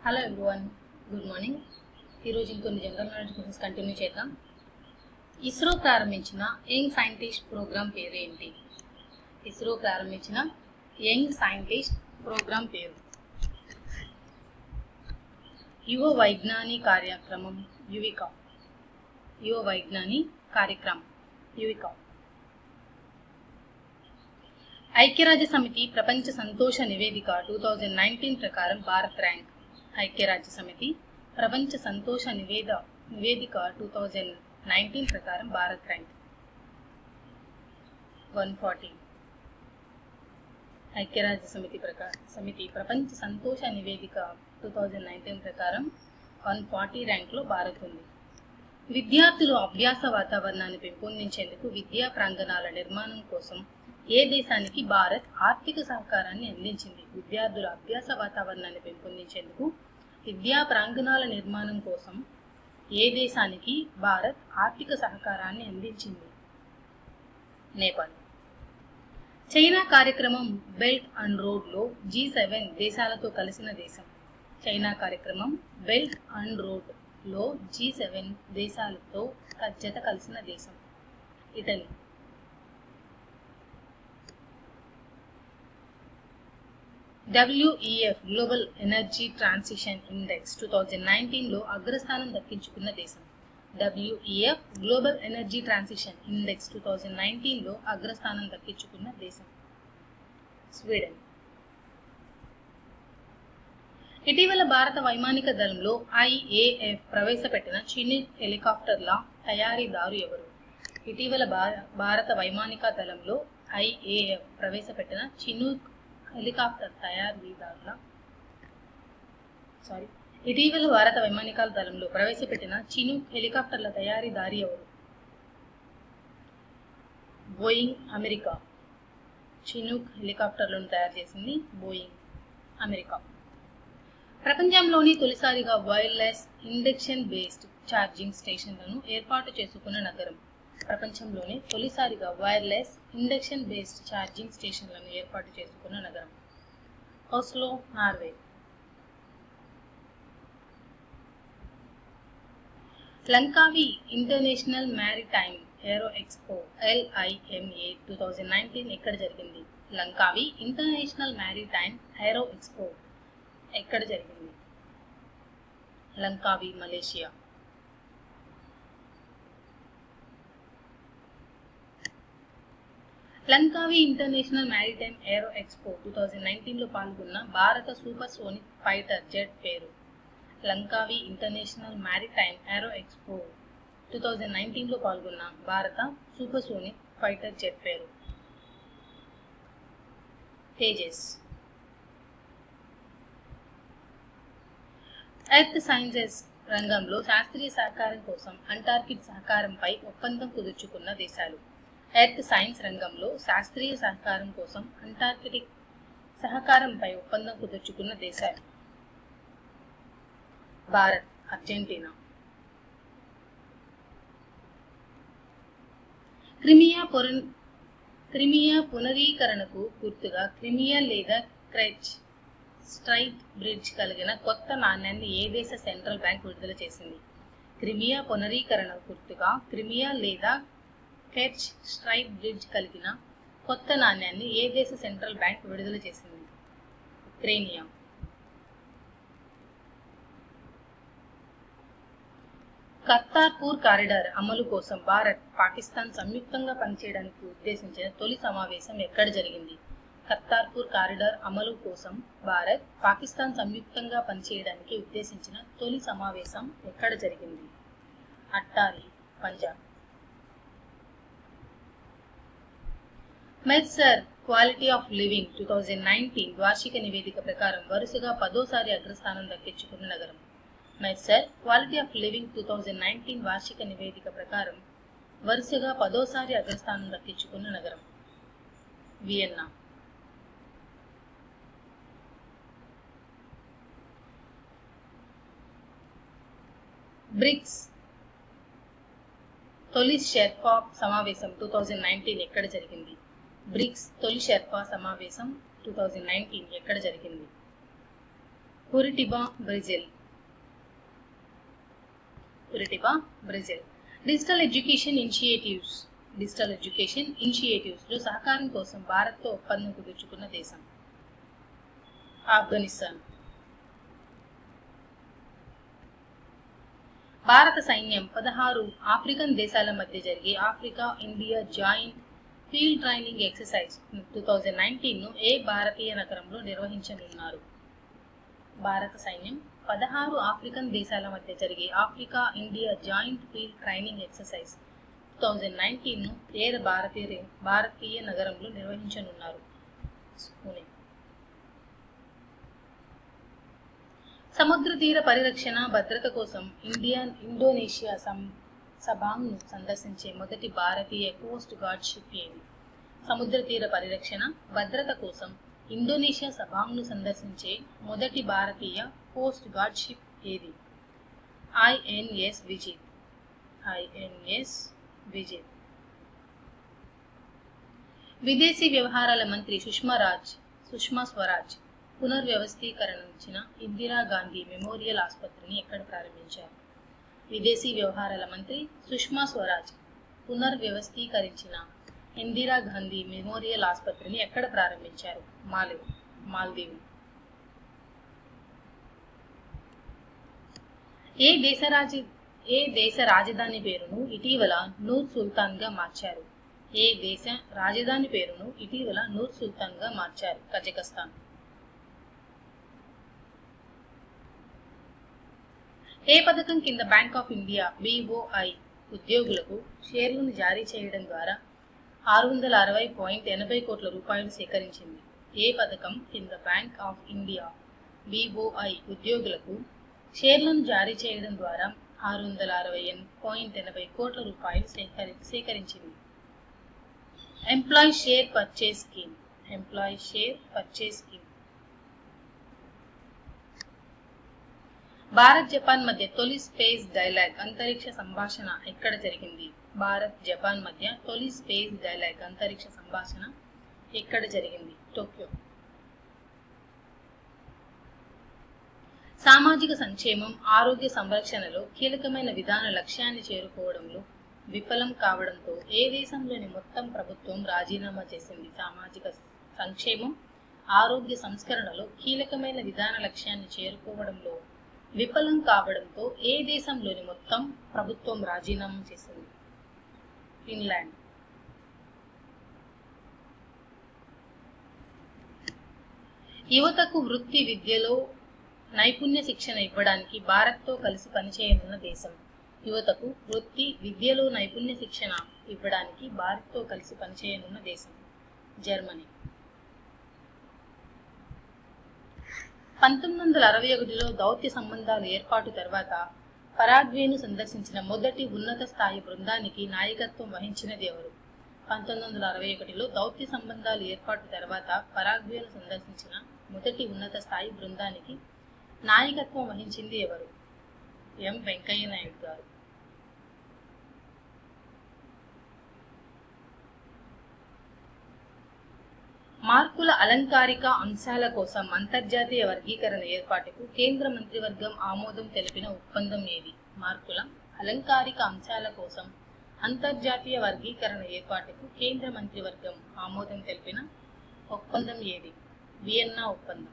hello everyone good morning ఈరోజు ఇంకొన్ని general knowledge questions continue చేద్దాం ఇస్రో ప్రారంభించిన యంగ్ సైంటిస్ట్ ప్రోగ్రామ్ పేరు ఏంటి ఇస్రో ప్రారంభించిన యంగ్ సైంటిస్ట్ ప్రోగ్రామ్ పేరు యువ వైజ్ఞాని కార్యక్రమం యువిక యువ వైజ్ఞాని కార్యక్రమం యువిక ఐక్యరాజ్య సమితి ప్రపంచ సంతోష నివేదిక టూ థౌజండ్ నైన్టీన్ ప్రకారం భారత్ ర్యాంక్ ఐక్యరాజ్య సమితి ప్రపంచ సంతోష నివేద నివేదిక టూ థౌజండ్ నైన్టీన్ ప్రకారం భారత్ ర్యాంక్ వన్ ఫార్టీ ఐక్యరాజ్య సమితి ప్రకారం సమితి ప్రపంచ సంతోష నివేదిక టూ థౌజండ్ నైన్టీన్ ప్రకారం వన్ ఫార్టీ ర్యాంక్లో భారత్ ఉంది విద్యార్థులు అభ్యాస వాతావరణాన్ని పెంపొందించేందుకు విద్యా ప్రాంగణాల నిర్మాణం కోసం ఏ దేశానికి భారత్ ఆర్థిక సహకారాన్ని అందించింది విద్యార్థుల అభ్యాస వాతావరణాన్ని పెంపొందించేందుకు విద్యా ప్రాంగణాల నిర్మాణం కోసం ఏ దేశానికి భారత్ ఆర్థిక సహకారాన్ని అందించింది నేపాల్ చైనా కార్యక్రమం బెల్ట్ అండ్ రోడ్లో జీ సెవెన్ దేశాలతో కలిసిన దేశం చైనా కార్యక్రమం బెల్ట్ అండ్ రోడ్లో జీ సెవెన్ దేశాలతో జత కలిసిన దేశం Italy WEF global energy transition index two thousand నైన్టీన్లో అగ్రస్థానం దక్కించుకున్న దేశం WEF global energy transition index two thousand నైన్టీన్లో అగ్రస్థానం దక్కించుకున్న దేశం స్వీడన్ ఇటీవల భారత వైమానిక దళంలో ఐఏఎఫ్ ప్రవేశపెట్టిన చిన్ని హెలికాప్టర్ల తయారీదారు ఎవరు ఇటీవల భారత వైమానిక దళంలో ఐఏఎఫ్ ప్రవేశపెట్టిన చినూక్ హెలికాప్టర్ తయారీదారుల సారీ ఇటీవల భారత వైమానికాల దళంలో ప్రవేశపెట్టిన చినూక్ హెలికాప్టర్ల తయారీదారి ఎవరు బోయింగ్ అమెరికా చినూక్ హెలికాప్టర్లను తయారు చేసింది బోయింగ్ అమెరికా ప్రపంచంలోని తొలిసారిగా వైర్లెస్ ఇండక్షన్ బేస్డ్ ఛార్జింగ్ స్టేషన్లను ఏర్పాటు చేసుకున్న నగరం ప్రపంచంలోనే తొలిసారిగా వైర్లెస్ ఇండక్షన్ బేస్డ్ ఛార్జింగ్ స్టేషన్లను ఏర్పాటు చేసుకున్న నగరం Oslo Norway Langkawi international maritime aero expo LIMA two thousand nineteen ఎక్కడ జరిగింది Langkawi international maritime aero expo ఎక్కడ జరిగింది Langkawi Malaysia Langkawi international maritime aero expo two thousand నైన్టీన్లో పాల్గొన్న భారత సూపర్ సోనిక్ ఫైటర్ జెట్ పేరు Langkawi international maritime aero expo two thousand నైన్టీన్లో పాల్గొన్న భారత సూపర్ సోనిక్ ఫైటర్ జెట్ పేరు తేజస్ ఎర్త్ సైన్సెస్ రంగంలో శాస్త్రీయ సహకారం కోసం అంటార్కిడ్ సహకారంపై ఒప్పందం కుదుర్చుకున్న దేశాలు ఎర్త్ సైన్స్ రంగంలో శాస్త్రీయ సహకారం కోసం అంటార్కిటిక్ సహకారంపై ఒప్పందం కుదుర్చుకున్న దేశాలు భారత్ అర్జెంటీనా క్రిమియా పురన్ క్రిమియా పునరీకరణకు గుర్తుగా క్రిమియా లేదా క్రెచ్ స్ట్రైట్ బ్రిడ్జ్ కలిగిన కొత్త నాణ్యాన్ని ఏ దేశ సెంట్రల్ బ్యాంక్ విడుదల చేసింది క్రిమియా పునరీకరణ గుర్తుగా క్రిమియా లేదా కెచ్ స్ట్రైట్ బ్రిడ్జ్ కలిగిన కొత్త నాణ్యాన్ని ఏ దేశ సెంట్రల్ బ్యాంక్ విడుదల చేసింది ఉక్రేనియా కర్తార్పూర్ కారిడార్ అమలు కోసం భారత్ పాకిస్తాన్ సంయుక్తంగా పనిచేయడానికి ఉద్దేశించిన తొలి సమావేశం ఎక్కడ జరిగింది కర్తార్పూర్ కారిడార్ అమలు కోసం భారత్ పాకిస్తాన్ సంయుక్తంగా పనిచేయడానికి ఉద్దేశించిన తొలి సమావేశం ఎక్కడ జరిగింది Attari Punjab Mercer quality of living two thousand nineteen వార్షిక నివేదిక ప్రకారం వరుసగా పదోసారి అగ్రస్థానం దక్కించుకున్న నగరం Mercer quality of living two thousand nineteen వార్షిక నివేదిక ప్రకారం వరుసగా పదోసారి అగ్రస్థానం దక్కించుకున్న నగరం వియన్నా బ్రిక్స్ తొలి షెర్పా సమావేశం టూ థౌజండ్ నైన్టీన్ ఎక్కడ జరిగింది బ్రిక్స్ తొలి షెర్పా సమావేశం టూ థౌజండ్ నైన్టీన్ ఎక్కడ జరిగింది Curitiba Brazil Curitiba Brazil digital education initiatives digital education initiatives లో సహకారం కోసం భారత్తో ఒప్పందం కుదుర్చుకున్న దేశం ఆఫ్ఘనిస్తాన్ భారత సైన్యం పదహారు ఆఫ్రికన్ దేశాల మధ్య జరిగే Africa India joint field training exercise two thousand నైన్టీన్ను ఏ భారతీయ నగరంలో నిర్వహించనున్నారు భారత సైన్యం పదహారు ఆఫ్రికన్ దేశాల మధ్య జరిగే Africa India joint field training exercise two thousand నైన్టీన్ను ఏ భారతీయ భారతీయ నగరంలో నిర్వహించనున్నారు పూణే సముద్ర తీర పరిరక్షణ భద్రత కోసం ఇండియన్ ఇండోనేషియా సం సబాంగ్ను సందర్శించే మొదటి భారతీయ కోస్ట్ గార్డ్ షిప్ ఏది సముద్ర తీర పరిరక్షణ భద్రత కోసం ఇండోనేషియా సబాంగ్ను సందర్శించే మొదటి భారతీయ కోస్ట్ గార్డ్ షిప్ ఏది ఐఎన్ఎస్ విజిత్ ఐఎన్ఎస్ విజిత్ విదేశీ వ్యవహారాల మంత్రి సుష్మా రాజ్ సుష్మా స్వరాజ్ పునర్వ్యవస్థీకరించిన ఇందిరాగాంధీ మెమోరియల్ ఆసుపత్రిని ఎక్కడ ప్రారంభించారు విదేశీ వ్యవహారాల మంత్రి సుష్మా స్వరాజ్ పునర్వ్యవస్థీకరించిన ఇందిరాగాంధీ మెమోరియల్ ఆసుపత్రిని ఎక్కడ ప్రారంభించారు మాలివ్ మాల్దీవ్ ఏ దేశ రాజ ఏ దేశ రాజధాని పేరును ఇటీవల నూర్ సుల్తాన్ గా మార్చారు ఏ దేశ రాజధాని పేరును ఇటీవల నూర్ సుల్తాన్ గా మార్చారు కజకస్తాన్ ఏ పథకం కింద బ్యాంక్ ఆఫ్ ఇండియా బిఓఐ ఉద్యోగులకు షేర్లను జారీ చేయడం ద్వారా ఆరు వందల అరవై పాయింట్ ఎనభై కోట్ల రూపాయలు సేకరించింది ఏ పథకం కింద బ్యాంక్ ఆఫ్ ఇండియా బిఓఐ ఉద్యోగులకు షేర్లను జారీ చేయడం ద్వారా ఆరు వందల అరవై పాయింట్ ఎనభై కోట్ల రూపాయలు సేకరి సేకరించింది employee share purchase scheme employee share purchase scheme Bharat Japan మధ్య తొలి స్పేస్ డైలాగ్ అంతరిక్ష సంభాషణ ఎక్కడ జరిగింది భారత్ జపాన్ మధ్య తొలి స్పేస్ డైలాగ్ అంతరిక్ష సంభాషణ ఎక్కడ జరిగింది టోక్యో సామాజిక సంక్షేమం ఆరోగ్య సంరక్షణలో కీలకమైన విధాన లక్ష్యాన్ని చేరుకోవడంలో విఫలం కావడంతో ఏ దేశంలోని మొత్తం ప్రభుత్వం రాజీనామా చేసింది సామాజిక సంక్షేమం ఆరోగ్య సంస్కరణలో కీలకమైన విధాన లక్ష్యాన్ని చేరుకోవడంలో విఫలం కావడంతో ఏ దేశంలోని మొత్తం ప్రభుత్వం రాజీనామా చేసింది ఫిన్లాండ్ యువతకు వృత్తి విద్యలో నైపుణ్య శిక్షణ ఇవ్వడానికి భారత్తో కలిసి పనిచేయనున్న దేశం యువతకు వృత్తి విద్యలో నైపుణ్య శిక్షణ ఇవ్వడానికి భారత్తో కలిసి పనిచేయనున్న దేశం జర్మనీ పంతొమ్మిది వందల అరవై ఒకటిలో దౌత్య సంబంధాలు ఏర్పాటు తర్వాత పరాగ్వేను సందర్శించిన మొదటి ఉన్నత స్థాయి బృందానికి నాయకత్వం వహించినది ఎవరు పంతొమ్మిది వందల అరవై ఒకటిలో దౌత్య సంబంధాలు ఏర్పాటు తర్వాత పరాగ్వేను సందర్శించిన మొదటి ఉన్నత స్థాయి బృందానికి నాయకత్వం వహించింది ఎవరు ఎం వెంకయ్య నాయుడు గారు మార్కుల అలంకారిక అంశాల కోసం అంతర్జాతీయ వర్గీకరణ ఏర్పాటుకు కేంద్ర మంత్రివర్గం ఆమోదం తెలిపిన ఒప్పందం ఏది మార్కుల అలంకారిక అంశాల కోసం అంతర్జాతీయ వర్గీకరణ ఏర్పాటుకు కేంద్ర మంత్రివర్గం ఆమోదం తెలిపిన ఒప్పందం ఏది వియన్నా ఒప్పందం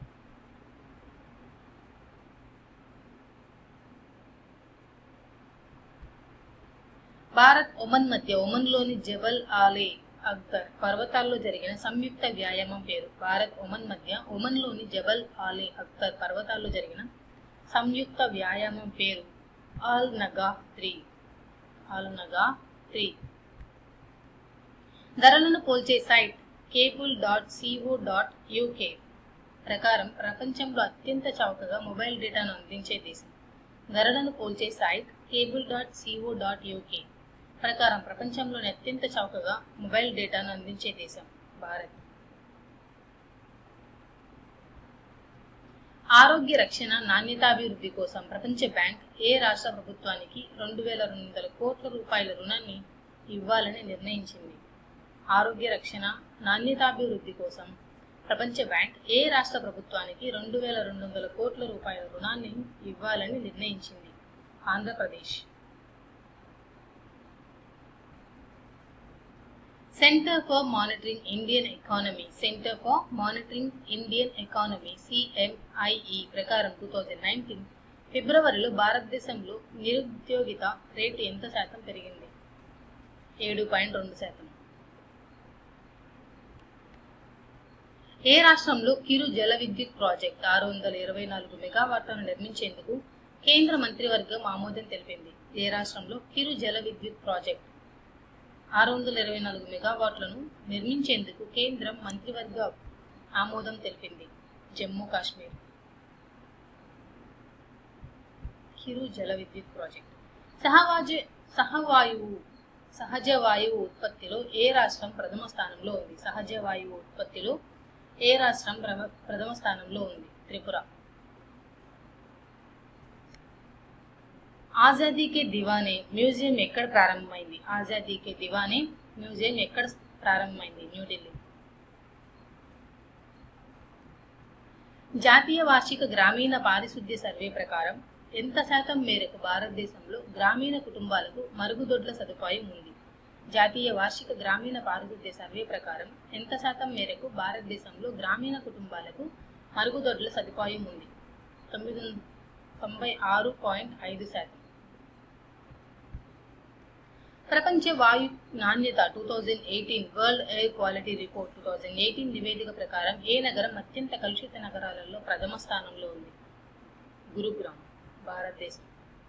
భారత్ ఒమన్ మధ్య ఒమన్లోని జబల్ ఆలే అక్బర్ పర్వతాల్లో జరిగిన సంయుక్త వ్యాయామం పేరు భారత్ ఒమన్ మధ్య ఒమన్లోని జబల్ ఆలే అక్బర్ పర్వతాల్లో జరిగిన సంయుక్త వ్యాయామం పేరు Al Nagah three Al Nagah three ధరలను పోల్చే site cable dot co dot UK ప్రకారం ప్రపంచంలో అత్యంత చౌకగా మొబైల్ డేటాను అందించే దేశం ధరలను పోల్చే site cable dot co dot UK ప్రకారం ప్రపంచంలోని అత్యంత చౌకగా మొబైల్ డేటాను అందించే దేశం భారత్ ఆరోగ్య రక్షణ నాణ్యతాభివృద్ధి కోసం ప్రపంచ బ్యాంక్ ఏ రాష్ట్ర ప్రభుత్వానికి రెండు వేల రెండు వందల కోట్ల రూపాయల రుణాన్ని ఇవ్వాలని నిర్ణయించింది ఆరోగ్య రక్షణ నాణ్యతాభివృద్ధి కోసం ప్రపంచ బ్యాంక్ ఏ రాష్ట్ర ప్రభుత్వానికి రెండు వేల రెండు వందల కోట్ల రూపాయల రుణాన్ని ఇవ్వాలని నిర్ణయించింది Andhra Pradesh centre for monitoring Indian economy centre for monitoring Indian economy CMIE ప్రకారం టూ థౌజండ్ నైన్టీన్ ఫిబ్రవరిలో భారతదేశంలో నిరుద్యోగిత రేటు ఎంత శాతం పెరిగింది ఏడు పాయింట్ రెండు శాతం ఏ రాష్ట్రంలో కిరు జల విద్యుత్ ప్రాజెక్ట్ ఆరు వందల ఇరవై నాలుగు మెగావాట్లను నిర్మించేందుకు కేంద్ర మంత్రివర్గం ఆమోదం తెలిపింది ఏ రాష్ట్రంలో కిరు జల విద్యుత్ ప్రాజెక్ట్ ఆరు వందల ఇరవై నాలుగు మెగావాట్లను నిర్మించేందుకు కేంద్రం మంత్రివర్గ ఆమోదం తెలిపింది జమ్మూ కాశ్మీర్ కిరు జల విద్యుత్ ప్రాజెక్ట్ సహవాజ సహవాయువు సహజ వాయువు ఉత్పత్తిలో ఏ రాష్ట్రం ప్రథమ స్థానంలో ఉంది సహజ వాయువు ఉత్పత్తిలో ఏ రాష్ట్రం ప్రమ- ప్రథమ స్థానంలో ఉంది త్రిపుర ఆజాదీ కే దివానే మ్యూజియం ఎక్కడ ప్రారంభమైంది ఆజాదీ కే దివానే మ్యూజియం ఎక్కడ ప్రారంభమైంది న్యూఢిల్లీ జాతీయ వార్షిక గ్రామీణ పారిశుద్ధ్య సర్వే ప్రకారం ఎంత శాతం మేరకు భారతదేశంలో గ్రామీణ కుటుంబాలకు మరుగుదొడ్ల సదుపాయం ఉంది జాతీయ వార్షిక గ్రామీణ పారిశుద్ధ్య సర్వే ప్రకారం ఎంత శాతం మేరకు భారతదేశంలో గ్రామీణ కుటుంబాలకు మరుగుదొడ్ల సదుపాయం ఉంది తొమ్మిది వం- తొంభై ఆరు పాయింట్ ఐదు శాతం ప్రపంచ వాయు నాణ్యత two thousand eighteen world air quality report two thousand eighteen నివేదిక ప్రకారం ఏ నగరం అత్యంత కలుషిత నగరాలలో ప్రథమ స్థానంలో ఉంది గురుగ్రామ్ భారతదేశం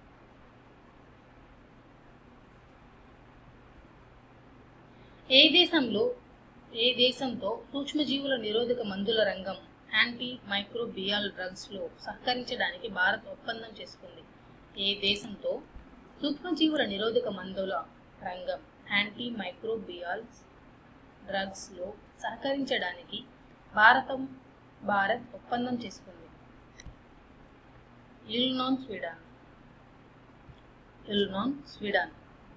ఏ దేశంలో ఏ దేశంతో సూక్ష్మజీవుల నిరోధక మందుల రంగం యాంటీ మైక్రోబియల్ డ్రగ్స్ లో సహకరించడానికి భారత్ ఒప్పందం చేసుకుంది ఏ దేశంతో సూక్ష్మజీవుల నిరోధక మందుల రంగం యాంటీ మైక్రోబియల్ డ్రగ్స్ లో సహకరించడానికి భారతం భారత్ ఒప్పందం చేసుకుంది ఇల్నాన్ స్వీడన్ ఇల్నాన్ స్వీడన్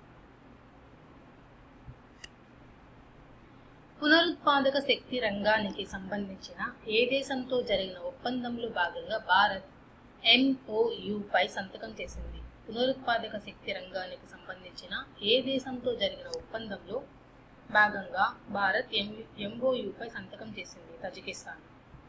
పునరుత్పాదక శక్తి రంగానికి సంబంధించిన ఏ దేశంతో జరిగిన ఒప్పందంలో భాగంగా భారత్ MOU పై సంతకం చేసింది పునరుత్పాదక శక్తి రంగానికి సంబంధించిన ఏ దేశంతో జరిగిన ఒప్పందంలో భాగంగా భారత్ MOU పై సంతకం చేసింది తజికిస్తాన్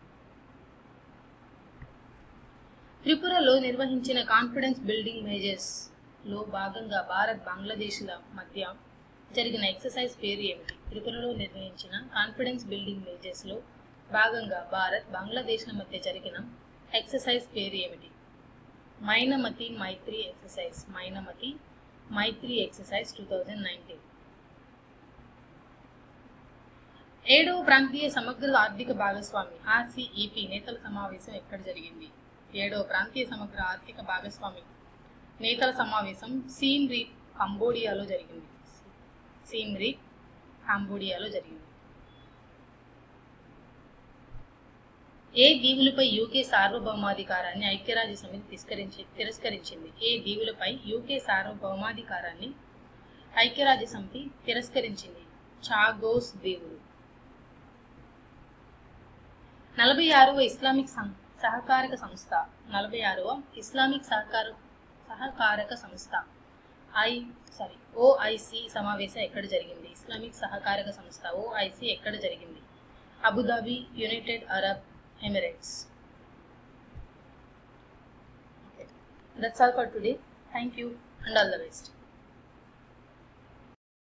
త్రిపురలో నిర్వహించిన కాన్ఫిడెన్స్ బిల్డింగ్ మేజర్స్ లో భాగంగా భారత్ బంగ్లాదేశ్ల మధ్య జరిగిన ఎక్సర్సైజ్ పేరు ఏమిటి త్రిపురలో నిర్వహించిన కాన్ఫిడెన్స్ బిల్డింగ్ మేజర్స్ లో భాగంగా భారత్ బంగ్లాదేశ్ల మధ్య జరిగిన ఎక్సర్సైజ్ పేరు ఏమిటి Mainamati Maitree exercise Mainamati Maitree exercise two thousand nineteen ఏడవ ప్రాంతీయ సమగ్ర ఆర్థిక భాగస్వామి ఆర్సీఈపీ నేతల సమావేశం ఎక్కడ జరిగింది ఏడవ ప్రాంతీయ సమగ్ర ఆర్థిక భాగస్వామి నేతల సమావేశం సీమ్ రీప్ కంబోడియాలో జరిగింది సీమ్ రీప్ కంబోడియాలో జరిగింది ఏ దీవులపై యూకే సార్వభౌమాధికారాన్ని ఐక్యరాజ్య సమితి తిరస్కరించి తిరస్కరించింది ఏ దీవులపై యూకే సార్వభౌమాధికారాన్ని ఐక్యరాజ్య సమితి తిరస్కరించింది చాగోస్ దీవులు నలభై ఆరవ ఇస్లామిక్ సం- సహకారక సంస్థ నలభై ఆరవ ఇస్లామిక్ సహకార సహకారక సంస్థ ఐ సారీ ఓఐసి సమావేశం ఎక్కడ జరిగింది ఇస్లామిక్ సహకారక సంస్థ ఓఐసి ఎక్కడ జరిగింది Abu Dhabi United Arab Emirates that's all for today thank you and all the best